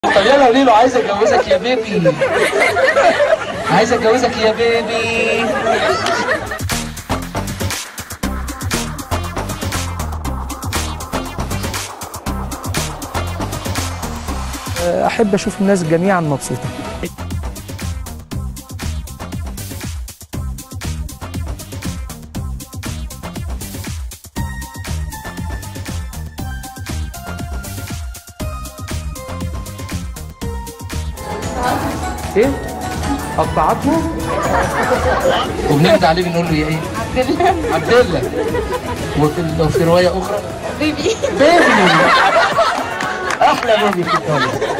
طب يلا قولي له عايز اتجوزك يا بيبي عايز اتجوزك يا بيبي احب اشوف الناس جميعا مبسوطه ايه قطعته وبنرد عليه بنقول له يا ايه عبد الله عبد الله وفي لو في روايه اخرى بيبي بيبي احلى بيبي في الدنيا